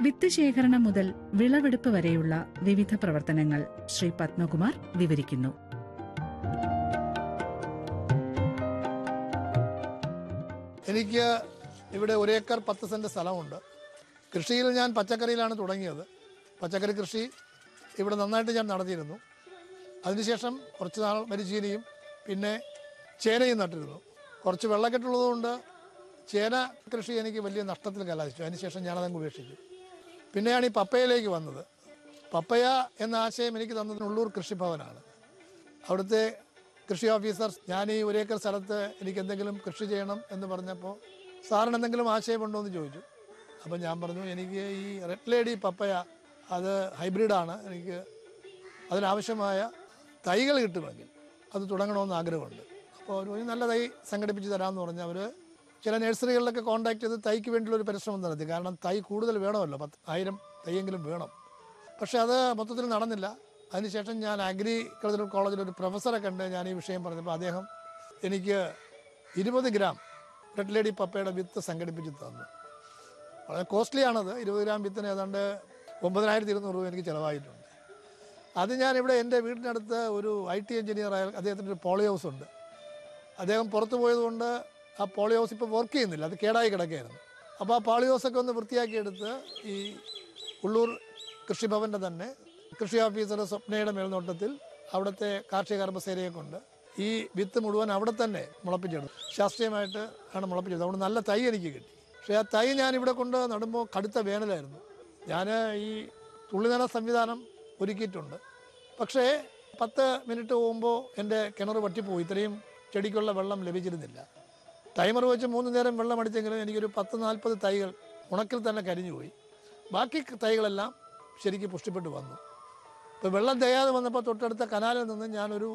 വിത്ത് ശേഖരണം മുതൽ വിളവെടുപ്പ് വരെയുള്ള വിവിധ പ്രവർത്തനങ്ങൾ ശ്രീ പത്മകുമാർ വിവരിക്കുന്നു എനിക്ക് ഇവിടെ ഒരു ഏക്കർ പത്ത് സെൻറ്റ് സ്ഥലമുണ്ട് കൃഷിയിൽ ഞാൻ പച്ചക്കറിയിലാണ് തുടങ്ങിയത് പച്ചക്കറി കൃഷി ഇവിടെ നന്നായിട്ട് ഞാൻ നടത്തിയിരുന്നു അതിനുശേഷം കുറച്ച് നാൾ മരിച്ചീനിയും പിന്നെ ചേനയും നട്ടിരുന്നു കുറച്ച് വെള്ളക്കെട്ടുള്ളതുകൊണ്ട് ചേന കൃഷി എനിക്ക് വലിയ നഷ്ടത്തിൽ കലാശിച്ചു അതിനുശേഷം ഞാനതങ്ങ് ഉപേക്ഷിച്ചു പിന്നെയാണ് ഈ പപ്പയയിലേക്ക് വന്നത് പപ്പയ എന്ന ആശയം എനിക്ക് തന്നത് ഉള്ളൂർ കൃഷിഭവനാണ് അവിടുത്തെ കൃഷി ഓഫീസർ ഞാൻ ഈ ഒരു ഏക്കർ സ്ഥലത്ത് എനിക്ക് എന്തെങ്കിലും കൃഷി ചെയ്യണം എന്ന് പറഞ്ഞപ്പോൾ സാറിന് എന്തെങ്കിലും ആശയമുണ്ടോ എന്ന് ചോദിച്ചു അപ്പോൾ ഞാൻ പറഞ്ഞു എനിക്ക് ഈ റെഡ് ലേഡി പപ്പയ അത് ഹൈബ്രിഡാണ് എനിക്ക് അതിനാവശ്യമായ തൈകൾ കിട്ടുമെങ്കിൽ അത് തുടങ്ങണമെന്ന് ആഗ്രഹമുണ്ട് അപ്പോൾ ഒരു നല്ല തൈ സംഘടിപ്പിച്ച് തരാമെന്ന് പറഞ്ഞ് അവർ ചില നഴ്സറികളിലൊക്കെ കോൺടാക്ട് ചെയ്ത് തൈക്ക് വേണ്ടിയുള്ള ഒരു പരിശ്രമം നടത്തി കാരണം തൈ കൂടുതൽ വേണമല്ലോ പത്ത് ആയിരം തൈയെങ്കിലും വേണം പക്ഷേ അത് മൊത്തത്തിൽ നടന്നില്ല അതിനുശേഷം ഞാൻ അഗ്രികൾച്ചറൽ കോളേജിൽ ഒരു പ്രൊഫസറെ കണ്ട് ഞാൻ ഈ വിഷയം പറഞ്ഞപ്പോൾ അദ്ദേഹം എനിക്ക് ഇരുപത് ഗ്രാം റെഡ് ലേഡി പപ്പയുടെ വിത്ത് സംഘടിപ്പിച്ച് തന്നു വളരെ കോസ്റ്റ്ലി ആണത് ഇരുപത് ഗ്രാം വിത്തിന് ഏതാണ്ട് ഒമ്പതിനായിരത്തി ഇരുന്നൂറ് രൂപ എനിക്ക് ചിലവായിട്ടുണ്ട് അത് ഞാനിവിടെ എൻ്റെ വീടിനടുത്ത് ഒരു ഐ ടി എഞ്ചിനീയർ ആയ അദ്ദേഹത്തിൻ്റെ ഒരു പോളി ഹൗസ് ഉണ്ട് അദ്ദേഹം പുറത്തു പോയതുകൊണ്ട് ആ പോളി ഹൗസ് ഇപ്പോൾ വർക്ക് ചെയ്യുന്നില്ല അത് കേടായി കിടക്കുകയായിരുന്നു അപ്പോൾ ആ പോളി ഹൗസൊക്കെ ഒന്ന് വൃത്തിയാക്കിയെടുത്ത് ഈ ഉള്ളൂർ കൃഷിഭവൻ്റെ തന്നെ കൃഷി ഓഫീസർ സ്വപ്നയുടെ മേൽനോട്ടത്തിൽ അവിടുത്തെ കാർഷിക കർമ്മസേനയെ കൊണ്ട് ഈ വിത്ത് മുഴുവൻ അവിടെ തന്നെ മുളപ്പിച്ചെടുത്തു ശാസ്ത്രീയമായിട്ട് ആണ് മുളപ്പിച്ചെടുത്തത് അവിടെ നല്ല തൈ എനിക്ക് കിട്ടി പക്ഷേ ആ തൈ ഞാൻ ഇവിടെ കൊണ്ട് നടുമ്പോൾ കടുത്ത വേനലായിരുന്നു ഞാൻ ഈ തുള്ളിനന സംവിധാനം ഒരുക്കിയിട്ടുണ്ട് പക്ഷേ പത്ത് മിനിറ്റ് പോകുമ്പോൾ എൻ്റെ കിണർ വറ്റിപ്പോയി ഇത്രയും ചെടിക്കുള്ള വെള്ളം ലഭിച്ചിരുന്നില്ല ടൈമർ വെച്ച് മൂന്ന് നേരം വെള്ളം അടിച്ചെങ്കിലും എനിക്കൊരു പത്ത് നാൽപ്പത് തൈകൾ ഉണക്കിൽ തന്നെ കരിഞ്ഞുപോയി ബാക്കി തൈകളെല്ലാം ശരിക്കും പുഷ്ടിപ്പെട്ട് വന്നു ഇപ്പോൾ വെള്ളം തികയാതെ വന്നപ്പോൾ തൊട്ടടുത്ത കനാലിൽ നിന്ന് ഞാനൊരു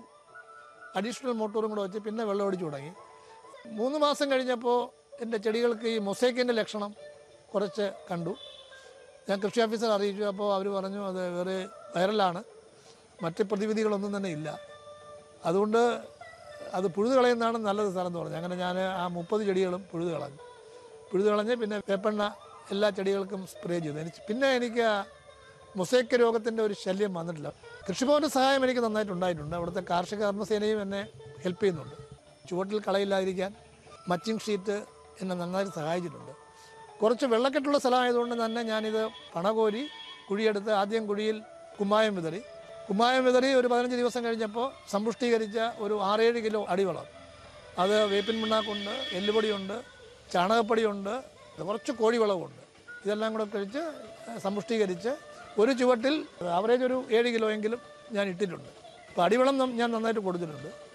അഡീഷണൽ മോട്ടോറും കൂടെ വെച്ച് പിന്നെ വെള്ളം അടിച്ചു തുടങ്ങി മൂന്ന് മാസം കഴിഞ്ഞപ്പോൾ എൻ്റെ ചെടികൾക്ക് ഈ മൊസൈക്കിൻ്റെ ലക്ഷണം കുറച്ച് കണ്ടു ഞാൻ കൃഷി ഓഫീസർ അറിയിച്ചു അപ്പോൾ അവർ പറഞ്ഞു അത് വേറെ വൈറലാണ് മറ്റ് പ്രതിവിധികളൊന്നും തന്നെ ഇല്ല അതുകൊണ്ട് അത് പുഴുത് കളയുന്നതാണ് നല്ലത് സ്ഥലം എന്ന് പറഞ്ഞു അങ്ങനെ ഞാൻ ആ മുപ്പത് ചെടികളും പുഴുത് കളഞ്ഞു പുഴുത് കളഞ്ഞ് പിന്നെ വേപ്പെണ്ണ എല്ലാ ചെടികൾക്കും സ്പ്രേ ചെയ്തു എനിക്ക് പിന്നെ എനിക്ക് ആ മൊസൈക്ക് രോഗത്തിൻ്റെ ഒരു ശല്യം വന്നിട്ടില്ല കൃഷിഭവൻ്റെ സഹായം എനിക്ക് നന്നായിട്ട് ഉണ്ടായിട്ടുണ്ട് അവിടുത്തെ കാർഷിക കർമ്മസേനയും എന്നെ ഹെൽപ്പ് ചെയ്യുന്നുണ്ട് ചുവട്ടിൽ കളയില്ലാതിരിക്കാൻ മച്ചിങ് ഷീറ്റ് എന്നെ നന്നായിട്ട് സഹായിച്ചിട്ടുണ്ട് കുറച്ച് വെള്ളക്കെട്ടുള്ള സ്ഥലമായതുകൊണ്ട് തന്നെ ഞാനിത് പണകോരി കുഴിയെടുത്ത് ആദ്യം കുഴിയിൽ കുമ്മായം വിതറി കുമ്മായം വിതറി ഒരു പതിനഞ്ച് ദിവസം കഴിഞ്ഞപ്പോൾ സമ്പുഷ്ടീകരിച്ച ഒരു ആറേഴ് കിലോ അടിവളം അത് വേപ്പിൻ പിണ്ണാക്കുണ്ട് എല്ലുപൊടിയുണ്ട് ചാണകപ്പൊടിയുണ്ട് കുറച്ച് കോഴിവളവുണ്ട് ഇതെല്ലാം കൂടെ കഴിച്ച് സമ്പുഷ്ടീകരിച്ച് ഒരു ചുവട്ടിൽ ആവറേജ് ഒരു ഏഴ് കിലോ എങ്കിലും ഞാൻ ഇട്ടിട്ടുണ്ട് അപ്പോൾ അടിവളം നം- ഞാൻ നന്നായിട്ട് കൊടുത്തിട്ടുണ്ട്